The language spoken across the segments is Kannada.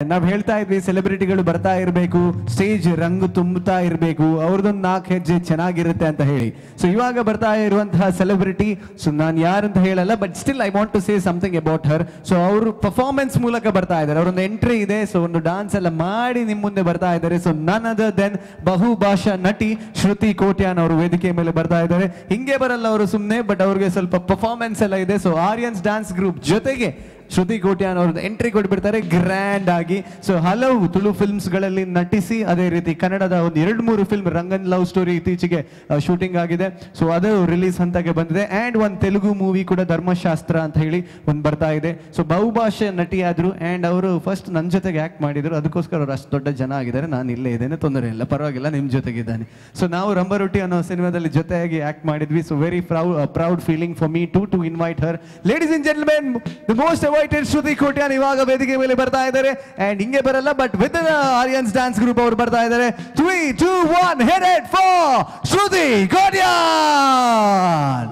ನಾವ್ ಹೇಳ್ತಾ ಇದ್ವಿ ಸೆಲೆಬ್ರಿಟಿಗಳು ಬರ್ತಾ ಇರಬೇಕು ಸ್ಟೇಜ್ ರಂಗು ತುಂಬುತ್ತಾ ಇರಬೇಕು ಅವ್ರದೊಂದು ನಾಲ್ಕು ಹೆಜ್ಜೆ ಚೆನ್ನಾಗಿರುತ್ತೆ ಅಂತ ಹೇಳಿ ಸೊ ಇವಾಗ ಬರ್ತಾ ಇರುವಂತಹ ಸೆಲೆಬ್ರಿಟಿ ಸೊ ನಾನು ಯಾರು ಅಂತ ಹೇಳಲ್ಲ but still I want to say something about her so ಅವರು ಪರ್ಫಾರ್ಮೆನ್ಸ್ ಮೂಲಕ ಬರ್ತಾ ಇದ್ದಾರೆ ಅವರೊಂದು ಎಂಟ್ರಿ ಇದೆ ಸೊ ಒಂದು ಡಾನ್ಸ್ ಎಲ್ಲ ಮಾಡಿ ನಿಮ್ ಮುಂದೆ ಬರ್ತಾ ಇದ್ದಾರೆ ಸೊ ನನ್ ಅದರ್ ದೆನ್ ಬಹುಭಾಷಾ ನಟಿ ಶ್ರುತಿ ಕೋಟ್ಯಾನ್ ಅವರು ವೇದಿಕೆ ಮೇಲೆ ಬರ್ತಾ ಇದ್ದಾರೆ ಹಿಂಗೆ ಬರಲ್ಲ ಅವರು ಸುಮ್ಮನೆ ಬಟ್ ಅವ್ರಿಗೆ ಸ್ವಲ್ಪ ಪರ್ಫಾರ್ಮೆನ್ಸ್ ಎಲ್ಲ ಇದೆ ಸೊ ಆರ್ಯನ್ಸ್ ಡ್ಯಾನ್ಸ್ ಗ್ರೂಪ್ ಜೊತೆಗೆ ಶ್ರುತಿ ಕೋಟ್ಯಾನ್ ಅವ್ರದ್ದು ಎಂಟ್ರಿ ಕೊಟ್ಬಿಡ್ತಾರೆ ಗ್ರ್ಯಾಂಡ್ ಆಗಿ ಸೊ ಹಲವು ತುಳು ಫಿಲ್ಮ್ಸ್ ಗಳಲ್ಲಿ ನಟಿಸಿ ಅದೇ ರೀತಿ ಕನ್ನಡದ ಒಂದು ಎರಡು ಮೂರು ಫಿಲ್ಮ್ ರಂಗನ್ ಲವ್ ಸ್ಟೋರಿ ಇತ್ತೀಚೆಗೆ ಶೂಟಿಂಗ್ ಆಗಿದೆ ಸೊ ಅದು ರಿಲೀಸ್ ಹಂತಕ್ಕೆ ಬಂದಿದೆ ಅಂಡ್ ಒಂದು ತೆಲುಗು ಮೂವಿ ಕೂಡ ಧರ್ಮಶಾಸ್ತ್ರ ಅಂತ ಹೇಳಿ ಒಂದು ಬರ್ತಾ ಇದೆ ಸೊ ಬಹುಭಾಷೆ ನಟಿ ಆದ್ರು ಅಂಡ್ ಅವರು ಫಸ್ಟ್ ನನ್ನ ಜೊತೆಗೆ ಆಕ್ಟ್ ಮಾಡಿದ್ರು ಅದಕ್ಕೋಸ್ಕರ ಅವ್ರು ಅಷ್ಟು ದೊಡ್ಡ ಜನ ಆಗಿದ್ದಾರೆ ನಾನು ಇಲ್ಲೇ ಇದ್ದೇನೆ ತೊಂದರೆ ಇಲ್ಲ ಪರವಾಗಿಲ್ಲ ನಿಮ್ಮ ಜೊತೆಗಿದ್ದಾನೆ ಸೊ ನಾವು ರಂಬರೊಟ್ಟಿ ಅನ್ನೋ ಸಿನಿಮಾದಲ್ಲಿ ಜೊತೆಯಾಗಿ ಆಕ್ಟ್ ಮಾಡಿದ್ವಿ so very proud proud feeling for me to to invite her ladies and gentlemen the most awaited Shruti Kotian ಇವಾಗ ವೇದಿಕೆ ಮೇಲೆ ಬರ್ತಾ ಇದ್ದಾರೆ ಅಂಡ್ ಹಿಂಗೆ ಬರಲ್ಲ but with Aryans dance group ಅವರು ಬರ್ತಾ ಇದ್ದಾರೆ three two one headed for Shruti Kotian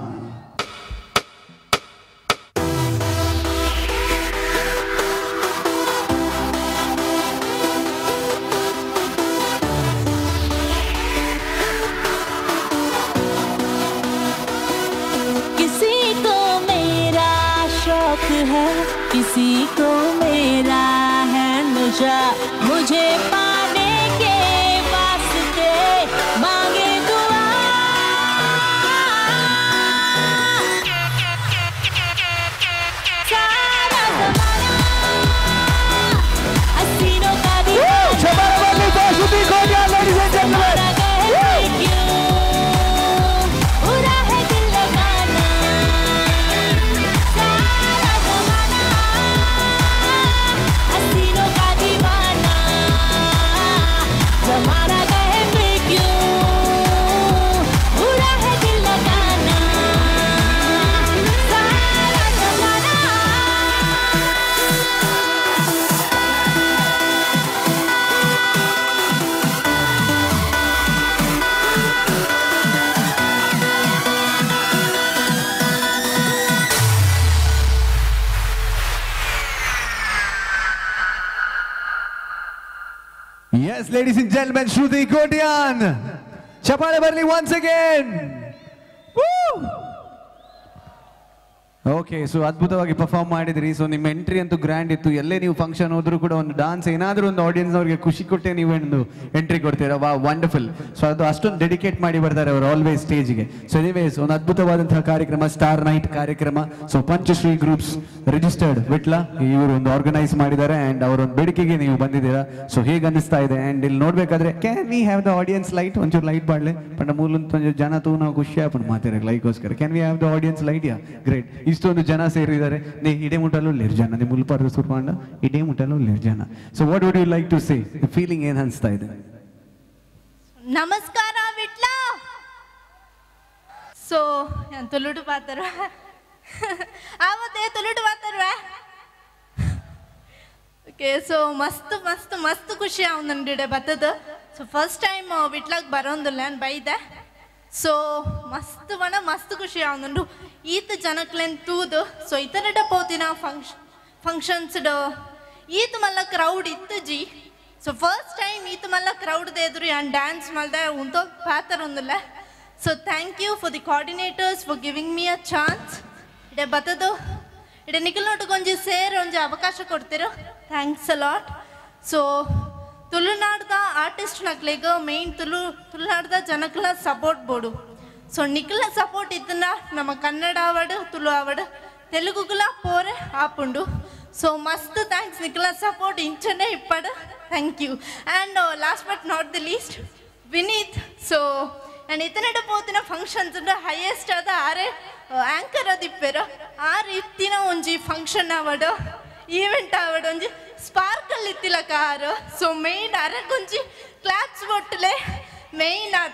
किसी को मेरा शौक है किसी को मेरा है नशा मुझे पाने के वास्ते मांगे दुआ सारा जमाना हसीनों का दीवाना Shruti Kotian ladies and gentlemen हमारा कहते क्यों बुरा है दिल लगाना सारा जमाना हसीनों का दीवाना हमारा कहते क्यों बुरा है दिल लगाना सारा जमाना Yes, ladies and gentlemen, Shruti Kotian. ಚಪ್ಪಾಳೆ ಬರಲಿ ಒನ್ಸ್ ಅಗೇನ್ ಓಕೆ ಸೊ ಅದ್ಭುತವಾಗಿ ಪರ್ಫಾರ್ಮ್ ಮಾಡಿದ್ರಿ ಸೊ ನಿಮ್ಮ ಎಂಟ್ರಿ ಅಂತೂ ಗ್ರ್ಯಾಂಡ್ ಇತ್ತು ಎಲ್ಲೇ ನೀವು ಫಂಕ್ಷನ್ ಹೋದ್ರು ಕೂಡ ಒಂದು ಡಾನ್ಸ್ ಏನಾದರೂ ಒಂದು ಆಡಿಯನ್ಸ್ ಅವ್ರಿಗೆ ಖುಷಿ ಕೊಟ್ಟೆ ನೀವು ಒಂದು ಎಂಟ್ರಿ ಕೊಡ್ತೀರಾ ವಾ ವಂಡರ್ಫುಲ್ ಸೊ ಅದು ಅಷ್ಟೊಂದು ಡೆಡಿಕೇಟ್ ಮಾಡಿ ಬರ್ತಾರೆ ಅವರು ಆಲ್ವೇಸ್ ಸ್ಟೇಜ್ಗೆ ಸೊ ಎನಿವೇಸ್ ಒಂದು ಅದ್ಭುತವಾದಂತಹ ಕಾರ್ಯಕ್ರಮ ಸ್ಟಾರ್ ನೈಟ್ ಕಾರ್ಯಕ್ರಮ so Panchashri groups registered Vitla ಇವರು ಒಂದು ಆರ್ಗನೈಸ್ ಮಾಡಿದ್ದಾರೆ ಅಂಡ್ ಅವರ ಒಂದು ಬೇಡಿಕೆಗೆ ನೀವು ಬಂದಿದ್ದೀರಾ ಸೊ ಹೇಗೆ ಅನಿಸ್ತಾ ಇದೆ ಅಂಡ್ ಇಲ್ಲಿ ನೋಡ್ಬೇಕಾದ್ರೆ can we have the audience light ಒಂಚೂರು ಲೈಟ್ ಬಾಡ್ಲೆ ಪಂಡ ಮೂಲಂತ ಒಂಚೂರು ಜನ ತೂ ನಾವು ಖುಷಿ ಆಪಣ ಮಾತಾಡಕ್ಕೆ ಲೈಕ್ಗೋಸ್ಕರ can we have the audience light yeah great ಇಷ್ಟೊಂದು ಜನ ಸೇರಿದ್ದಾರೆ ನೇ ಇಡೇ ಮುಟ್ಟಲು ಲೇರ್ ಜನ ನಿಮ್ಮ ಮುಲ್ಪಾರ್ದು ಸುರ್ಕೊಂಡ ಇಡೇ ಮುಟ್ಟಲು ಲೇರ್ ಜನ so what would you like to say feeling ಏನ್ ಅನಿಸ್ತಾ ಇದೆ ನಮಸ್ಕಾರ ವಿಟ್ಲ ಸೊ ತುಳುಡು ಪಾತ್ರ ಆವತ್ತೇ ತುಳುಡು ಪಾತ್ರ ಓಕೆ ಸೊ ಮಸ್ತ್ ಮಸ್ತ್ ಮಸ್ತ್ ಖುಷಿ ಅವ್ ನಂಡಿಡೆ ಬತ್ತದ ಸೊ ಫಸ್ಟ್ ಟೈಮ್ ವಿಟ್ಲಾಗ್ ಬರೋಂದಿಲ್ಲ ನಾನು ಬೈದೆ ಸೊ ಮಸ್ತ್ ಬಣ ಮಸ್ತ್ ಖುಷಿ ಅವನಂಡು ಈತ ಜನಕ್ಲೆನ್ ತೂದು ಸೊ ಇತರಡ ಪೋತಿನ ಫಂಕ್ಷನ್ ಫಂಕ್ಷನ್ಸ್ಡ್ ಈತ ಮಲ್ಲ ಕ್ರೌಡ್ ಇತ್ತು ಜಿ ಸೊ ಫಸ್ಟ್ ಟೈಮ್ ಈತ ಮಲ್ಲ ಕ್ರೌಡ್ ಎದುರು ಯಾನ್ ಡ್ಯಾನ್ಸ್ ಮಲ್ದ ಉಂಟೋ ಪಾತ್ರ ಒಂದಿಲ್ಲ so thank you for the coordinators for giving me a chance ಇಡೆ ಬತ್ತದು ಇಡೆ ನಿಖಿಲ್ ನೋಟಕ್ಕೆ ಒಂಜಿ ಸೇರ್ ಒಂಜಿ ಅವಕಾಶ ಕೊಡ್ತೀರೋ ಥ್ಯಾಂಕ್ಸ್ ಅಲಾಟ್ ಸೊ ತುಳುನಾಡ್ದ ಆರ್ಟಿಸ್ಟ್ ನಕ್ಲೆಗ ಮೇನ್ ತುಳು ತುಳುನಾಡ್ದ ಜನಕ್ಲ ಸಪೋರ್ಟ್ ಬೋಡು ಸೊ ನಿಖಿಲ ಸಪೋರ್ಟ್ ಇತ್ತನ ನಮ್ಮ ಕನ್ನಡ ಆವಡ್ ತುಳು ಆವಡ್ ತೆಲುಗುಗುಲ ಪೋರೆ ಆಪುಂಡು ಸೊ ಮಸ್ತ್ ಥ್ಯಾಂಕ್ಸ್ ನಿಖಿಲ ಸಪೋರ್ಟ್ ಇಂಚನೆ ಇಪ್ಪಡು thank you and last but not the least Vineeth so ನಾನು ಇತನೆಡ ಪೋತಿನ ಫಂಕ್ಷನ್ಸ್ ಹೈಯೆಸ್ಟ್ ಆದ ಆರೆ ಆಂಕರ್ ಅದಿಪ್ಪೆರು ಆರು ಇತ್ತಿನ ಒಂಜಿ ಫಂಕ್ಷನ್ ಆವಡು ಈವೆಂಟ್ ಆವಡು ಒಂಜಿ ಸ್ಪಾರ್ಕಲ್ ಇತ್ತಿಲ ಕಾರು ಸೊ ಮೇಯ್ನ್ ಅರಕೊಂಜಿ ಕ್ಲಾಪ್ಸ್ ಬೊಟ್ಟಲೆ ಮೇಯ್ನ್ ಆದ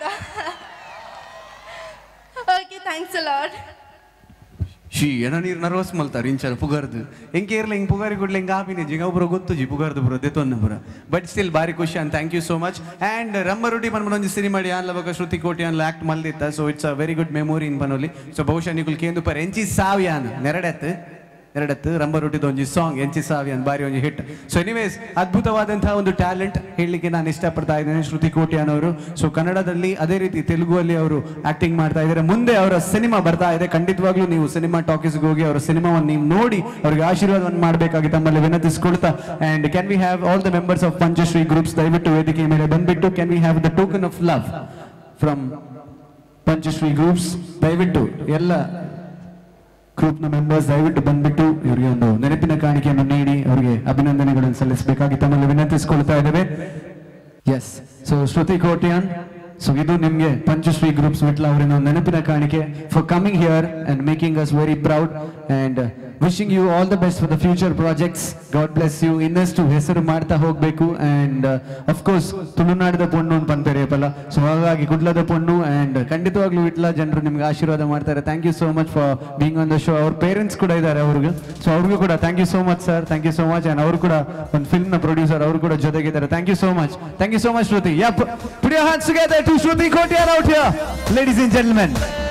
ಓಕೆ ಥ್ಯಾಂಕ್ಸ್ ಲಾಡ್ ಶಿ ಏನೋ ನೀರು ನರ್ವಸ್ ಮಲ್ತಾರೆ ಇಂಚಲ ಪುಗರ್ದು ಹೆಂಗೆ ಇರ್ಲಿ ಹಿಂಗೆ ಪುಗಾರಿ ಕೊಡ್ಲಿ ಹಿಂಗೆ ಆಪಿನ ಜಿಂಗ ಒಬ್ಬರು ಗೊತ್ತು ಜಿ ಪುಗಾರ್ದು ಬರೋ ದೆತ್ತೊನ್ನ ಬರ ಬಟ್ ಸ್ಟಿಲ್ ಬಾರಿ ಖುಷಿ and thank you so much and ರಂಬರುಡಿ ಬಂದ್ಬಿಟ್ಟು ಒಂದು ಸಿನಿಮಾ ಅನ್ಲ ಬಗ ಶ್ರುತಿ ಕೋಟಿ ಅನ್ಲ ಆಕ್ಟ್ ಮಲ್ದಿತ್ತ so it's a very good memory in ಬನೋಲಿ ಸೊ ಬಹುಶಃ ನಿಗುಲ್ ಕೇಂದು ಪರ್ ಎಂಚಿ ಸಾವಿಯಾನ್ ನೆರಡೆತ್ ಎರಡತ್ತು ರಂಬರೊಟ್ಟಿದ ಒಂಜಿ ಸಾಂಗ್ ಎಂಚಿ ಸಾವಿ ಅಂತ ಬಾರಿ ಒಂಜಿ ಹಿಟ್ ಸೊ ಎನಿವೇಸ್ ಅದ್ಭುತವಾದಂತಹ ಒಂದು ಟ್ಯಾಲೆಂಟ್ ಹೇಳಲಿಕ್ಕೆ ನಾನು ಇಷ್ಟಪಡ್ತಾ ಇದ್ದೇನೆ ಶ್ರುತಿ ಕೋಟ್ಯಾನ್ ಅವರು ಸೊ ಕನ್ನಡದಲ್ಲಿ ಅದೇ ರೀತಿ ತೆಲುಗುವಲ್ಲಿ ಅವರು ಆಕ್ಟಿಂಗ್ ಮಾಡ್ತಾ ಇದ್ದಾರೆ ಮುಂದೆ ಅವರ ಸಿನಿಮಾ ಬರ್ತಾ ಇದೆ ಖಂಡಿತವಾಗ್ಲೂ ನೀವು ಸಿನಿಮಾ ಟಾಕೀಸ್ಗೆ ಹೋಗಿ ಅವರ ಸಿನಿಮಾವನ್ನು ನೀವು ನೋಡಿ ಅವರಿಗೆ ಆಶೀರ್ವಾದವನ್ನು ಮಾಡಬೇಕಾಗಿ ತಮ್ಮಲ್ಲಿ ವಿನಂತಿಸ್ಕೊಳ್ತಾ and can we have all the members of Panchashree groups ದಯವಿಟ್ಟು ವೇದಿಕೆ ಮೇಲೆ ಬಂದ್ಬಿಟ್ಟು can we have the token of love from Panchashree groups ದಯವಿಟ್ಟು ಎಲ್ಲ ಗ್ರೂಪ್ ನ ಮೆಂಬರ್ಸ್ ದಯವಿಟ್ಟು ಬಂದ್ಬಿಟ್ಟು ಇವರಿಗೆ ಒಂದು ನೆನಪಿನ ಕಾಣಿಕೆಯನ್ನು ನೀಡಿ ಅವರಿಗೆ ಅಭಿನಂದನೆಗಳನ್ನು ಸಲ್ಲಿಸಬೇಕಾಗಿ ತಮ್ಮಲ್ಲಿ ವಿನಂತಿಸಿಕೊಳ್ತಾ ಇದ್ದೇವೆ yes so Shruti Kotian so ಇದು ನಿಮ್ಗೆ ಪಂಚಶ್ರೀ ಗ್ರೂಪ್ಸ್ ವಿಟ್ಲ ಅವರಿನ ಒಂದು ನೆನಪಿನ ಕಾಣಿಕೆ for coming here and making us very proud and wishing you all the best for the future projects God bless you ಇನ್ನಷ್ಟು ಹೆಸರು ಮಾಡ್ತಾ ಹೋಗ್ಬೇಕು ಅಂಡ್ ಅಫ್ಕೋರ್ಸ್ ತುಳುನಾಡಿದ ಪೊಣ್ಣು ಅಂತ ಬಂತಾರೆ ಪಲ್ಲ ಸೊ ಹಾಗಾಗಿ ಕುಡ್ಲದ ಪೊಣ್ಣು ಅಂಡ್ ಖಂಡಿತವಾಗ್ಲೂ ವಿಟ್ಲ ಜನರು ನಿಮ್ಗೆ ಆಶೀರ್ವಾದ ಮಾಡ್ತಾರೆ thank you so much for being on the show ಅವ್ರ ಪೇರೆಂಟ್ಸ್ ಕೂಡ ಇದ್ದಾರೆ ಅವ್ರಿಗೆ ಸೊ ಅವ್ರಿಗೂ ಕೂಡ thank you so much sir thank you so much and ಅವರು ಕೂಡ ಒಂದು ಫಿಲ್ಮ್ ನ ಪ್ರೊಡ್ಯೂಸರ್ ಅವರು ಕೂಡ ಜೊತೆಗಿದ್ದಾರೆ thank you so much thank you so much Shruti yup put your hands together to Shruti Kotiar out here ladies and gentlemen